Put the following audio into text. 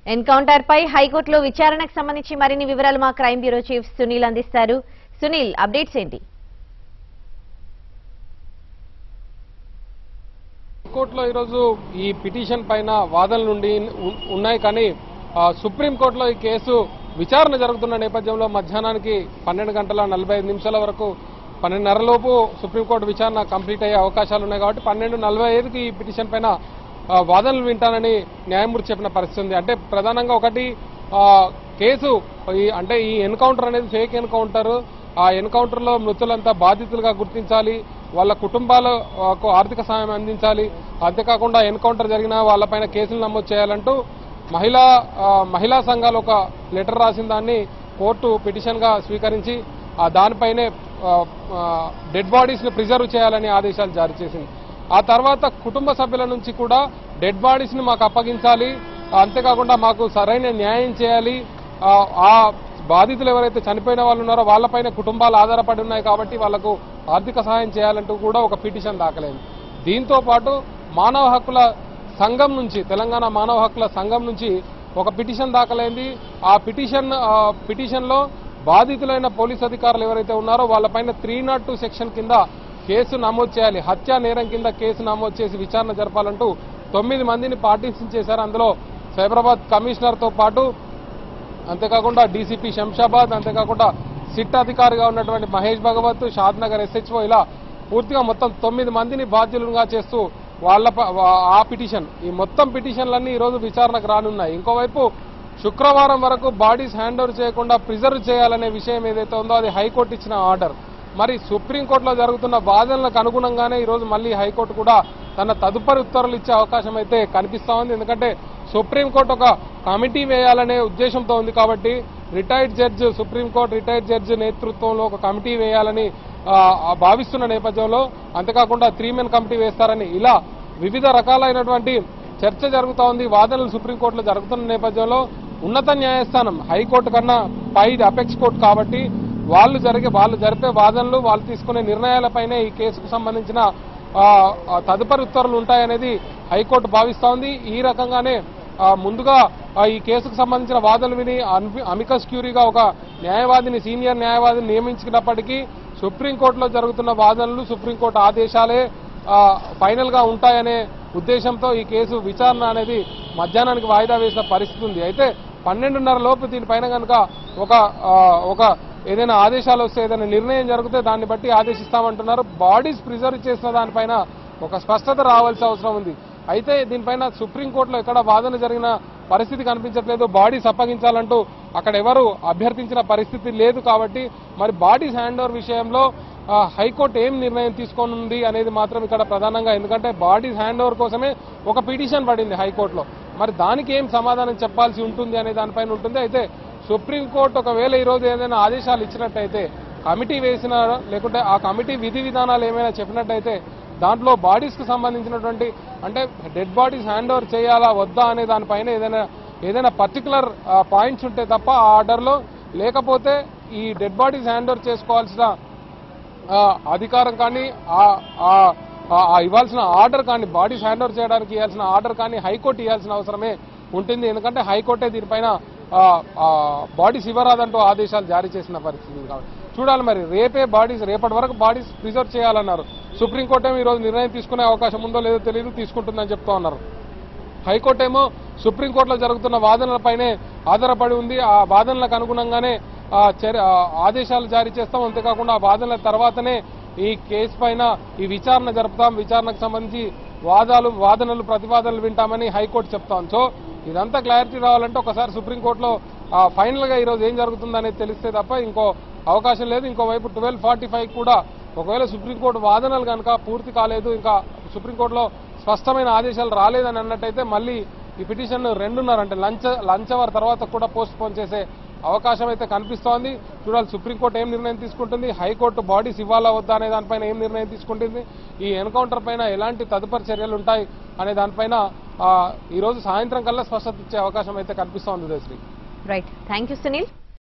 encounter పై హైకోర్టులో విచారణకు సంబంధించి మరిన్ని వివరాలు మా క్రైమ్ బ్యూరో చీఫ్ సునీల్ అందిస్తారు సునీల్ అప్డేట్స్ ఏంటి కోర్టులో ఈరోజు ఈ పిటిషన్ పైన వాదనలు నుండి ఉ- ఉన్నాయి కానీ ఆ, సుప్రీంకోర్టులో ఈ కేసు విచారణ జరుగుతున్న నేపథ్యంలో మధ్యాహ్నానికి పన్నెండు గంటల నలభై ఐదు నిమిషాల వరకు పన్నెండున్నరలోపు సుప్రీంకోర్టు విచారణ కంప్లీట్ అయ్యే అవకాశాలు ఉన్నాయి కాబట్టి పన్నెండు నలభై ఐదుకి ఈ పిటిషన్ పైన ఆ, వాదనలు వింటానని న్యాయమూర్తి చెప్పిన పరిస్థితి ఉంది అంటే ప్రధానంగా ఒకటి ఆ, కేసు ఈ అంటే ఈ ఎన్కౌంటర్ అనేది ఫేక్ ఎన్కౌంటర్ ఆ ఎన్కౌంటర్ లో మృతులంతా బాధితులుగా గుర్తించాలి వాళ్ళ కుటుంబాలకు ఆర్థిక సాయం అందించాలి అంతేకాకుండా ఎన్కౌంటర్ జరిగిన వాళ్ళపైన కేసులు నమోదు చేయాలంటూ మహిళా ఆ, మహిళా సంఘాలు ఒక లెటర్ రాసిన దాన్ని కోర్టు పిటిషన్ గా స్వీకరించి ఆ దానిపైనే డెడ్ బాడీస్ ని ప్రిజర్వ్ చేయాలని ఆదేశాలు జారీ చేసింది ఆ తర్వాత కుటుంబ సభ్యుల నుంచి కూడా డెడ్ బాడీస్ ని మాకు అప్పగించాలి అంతేకాకుండా మాకు సరైన న్యాయం చేయాలి ఆ, ఆ బాధితులు ఎవరైతే చనిపోయిన వాళ్ళు ఉన్నారో వాళ్ళపైన కుటుంబాలు ఆధారపడి ఉన్నాయి కాబట్టి వాళ్ళకు ఆర్థిక సహాయం చేయాలంటూ కూడా ఒక పిటిషన్ దాఖలైంది దీంతో పాటు మానవ హక్కుల సంఘం నుంచి తెలంగాణ మానవ హక్కుల సంఘం నుంచి ఒక పిటిషన్ దాఖలైంది ఆ పిటిషన్ ఆ, పిటిషన్లో బాధితులైన పోలీస్ అధికారులు ఎవరైతే ఉన్నారో వాళ్ళపైన త్రీ నాట్ టూ సెక్షన్ కింద కేసు నమోదు చేయాలి హత్యా నేరం కింద కేసు నమోదు చేసి విచారణ జరపాలంటూ తొమ్మిది మందిని పార్టిసిపేట్ చేశారు అందులో సైబరాబాద్ కమిషనర్తో పాటు అంతేకాకుండా డీసీపీ శంషాబాద్ అంతేకాకుండా సిట్ అధికారిగా ఉన్నటువంటి మహేష్ భగవత్ షాద్ నగర్ ఎస్హెచ్ఓ ఇలా పూర్తిగా మొత్తం తొమ్మిది మందిని బాధ్యులుగా చేస్తూ వాళ్ళ ప- వా- ఆ పిటిషన్ ఈ మొత్తం పిటిషన్లన్నీ ఈరోజు విచారణకు రానున్నాయి ఇంకోవైపు శుక్రవారం వరకు బాడీస్ హ్యాండ్ ఓవర్ చేయకుండా ప్రిజర్వ్ చేయాలనే విషయం ఏదైతే ఉందో అది హైకోర్టు ఇచ్చిన ఆర్డర్ మరి సుప్రీంకోర్టులో జరుగుతున్న వాదనలకు అనుగుణంగానే ఈరోజు మళ్ళీ హైకోర్టు కూడా తన తదుపరి ఉత్తర్వులు ఇచ్చే అవకాశం అయితే కనిపిస్తా ఉంది ఎందుకంటే సుప్రీంకోర్టు ఒక కమిటీ వేయాలనే ఉద్దేశంతో ఉంది కాబట్టి retired judge supreme court retired judge నేతృత్వంలో ఒక కమిటీ వేయాలని ఆ, ఆ భావిస్తున్న నేపథ్యంలో అంతేకాకుండా త్రీ మెన్ కమిటీ వేస్తారని ఇలా వివిధ రకాలైనటువంటి చర్చ జరుగుతూ ఉంది వాదనలు సుప్రీంకోర్టులో జరుగుతున్న నేపథ్యంలో ఉన్నత న్యాయస్థానం హైకోర్టు కన్నా పై అపెక్స్ కోర్టు కాబట్టి వాళ్ళు జరిగే వాళ్ళు జరిపే వాదనలు వాళ్ళు తీసుకునే నిర్ణయాలపైనే ఈ కేసుకు సంబంధించిన ఆ, ఆ, తదుపరి ఉత్తర్వులు ఉంటాయనేది హైకోర్టు భావిస్తోంది ఉంది ఈ రకంగానే ఆ, ముందుగా ఆ, ఈ కేసుకు సంబంధించిన వాదనలు విని అన్వి- అమికస్ క్యూరీగా ఒక న్యాయవాదిని సీనియర్ న్యాయవాదిని నియమించినప్పటికీ సుప్రీంకోర్టులో జరుగుతున్న వాదనలు సుప్రీంకోర్టు ఆదేశాలే ఆ, ఫైనల్ గా ఉంటాయనే ఉద్దేశంతో ఈ కేసు విచారణ అనేది మధ్యాహ్నానికి వాయిదా వేసిన పరిస్థితి ఉంది అయితే పన్నెండున్నర లోపు దీనిపైన కనుక ఒక ఆ, ఒక ఏదైనా ఆదేశాలు వస్తే ఏదైనా నిర్ణయం జరిగితే దాన్ని బట్టి ఆదేశిస్తామంటున్నారు బాడీస్ ప్రిజర్వ్ చేసిన దానిపైన ఒక స్పష్టత రావాల్సిన అవసరం ఉంది అయితే దీనిపైన సుప్రీంకోర్టులో ఎక్కడ వాదన జరిగిన పరిస్థితి కనిపించట్లేదు బాడీస్ అప్పగించాలంటూ అక్కడ ఎవరు అభ్యర్థించిన పరిస్థితి లేదు కాబట్టి మరి బాడీస్ హ్యాండ్ ఓవర్ విషయంలో ఆ, హైకోర్టు ఏం నిర్ణయం తీసుకోనుంది అనేది మాత్రం ఇక్కడ ప్రధానంగా ఎందుకంటే బాడీస్ హ్యాండ్ ఓవర్ కోసమే ఒక పిటిషన్ పడింది హైకోర్టులో మరి దానికి ఏం సమాధానం చెప్పాల్సి ఉంటుంది అనే దానిపైన ఉంటుంది అయితే సుప్రీంకోర్టు ఒకవేళ ఈరోజు ఏదైనా ఆదేశాలు ఇచ్చినట్టయితే కమిటీ వేసిన లేకుంటే ఆ కమిటీ విధి విధానాలు ఏమైనా చెప్పినట్టయితే దాంట్లో బాడీస్ కు సంబంధించినటువంటి అంటే డెడ్ బాడీస్ హ్యాండ్ ఓవర్ చేయాలా వద్దా అనే దానిపైన ఏదైనా ఏదైనా పర్టికులర్ పాయింట్స్ ఉంటే తప్ప ఆ ఆర్డర్లో లేకపోతే ఈ డెడ్ బాడీస్ హ్యాండ్ ఓవర్ చేసుకోవాల్సిన ఆ, అధికారం కానీ ఆ- ఆ- ఆ- ఆ ఇవ్వాల్సిన ఆర్డర్ కానీ బాడీస్ హ్యాండ్ ఓవర్ చేయడానికి ఇవ్వాల్సిన ఆర్డర్ కానీ హైకోర్టు ఇవ్వాల్సిన అవసరమే ఉంటుంది ఎందుకంటే హైకోర్టే దీనిపైన బాడీస్ ఇవ్వరాదంటూ ఆదేశాలు జారీ చేసిన పరిస్థితి ఉంది కాబట్టి చూడాలి మరి రేపే బాడీస్ రేపటి వరకు బాడీస్ ప్రిజర్వ్ చేయాలన్నారు సుప్రీంకోర్టు ఏమో ఈరోజు నిర్ణయం తీసుకునే అవకాశం ఉందో లేదో తెలియదు తీసుకుంటుందని చెప్తా ఉన్నారు హైకోర్టు ఏమో సుప్రీంకోర్టులో జరుగుతున్న వాదనలపైనే ఆధారపడి ఉంది ఆ వాదనలకు అనుగుణంగానే ఆ చర్య ఆ ఆదేశాలు జారీ చేస్తాం అంతేకాకుండా ఆ వాదనల తర్వాతనే ఈ కేసు పైన ఈ విచారణ జరుపుతాం విచారణకు సంబంధించి వాదాలు వాదనలు ప్రతివాదనలు వింటామని హైకోర్టు చెప్తాం సో ఇదంతా క్లారిటీ రావాలంటే ఒకసారి సుప్రీంకోర్టులో ఫైనల్ గా ఈరోజు ఏం జరుగుతుందనేది తెలిస్తే తప్ప ఇంకో అవకాశం లేదు ఇంకోవైపు ట్వెల్వ్ ఫార్టీ ఫైవ్ కూడా ఒకవేళ సుప్రీంకోర్టు వాదనలు కనుక పూర్తి కాలేదు ఇంకా సుప్రీంకోర్టులో స్పష్టమైన ఆదేశాలు రాలేదని అన్నట్టయితే మళ్ళీ ఈ పిటిషన్ రెండున్నర అంటే లంచ్ లంచ్ అవర్ తర్వాత కూడా పోస్ట్ పోన్ చేసే అవకాశం అయితే కనిపిస్తోంది చూడాలి సుప్రీంకోర్టు ఏం నిర్ణయం తీసుకుంటుంది హైకోర్టు బాడీస్ ఇవ్వాలా వద్దా అనే దానిపైన ఏం నిర్ణయం తీసుకుంటుంది ఈ ఎన్కౌంటర్ పైన ఎలాంటి తదుపరి చర్యలు ఉంటాయి అనే దానిపైన ఆ, ఈ రోజు సాయంత్రం కల్లా స్పష్టత ఇచ్చే అవకాశం అయితే కనిపిస్తోంది Udayashri right thank you Sunil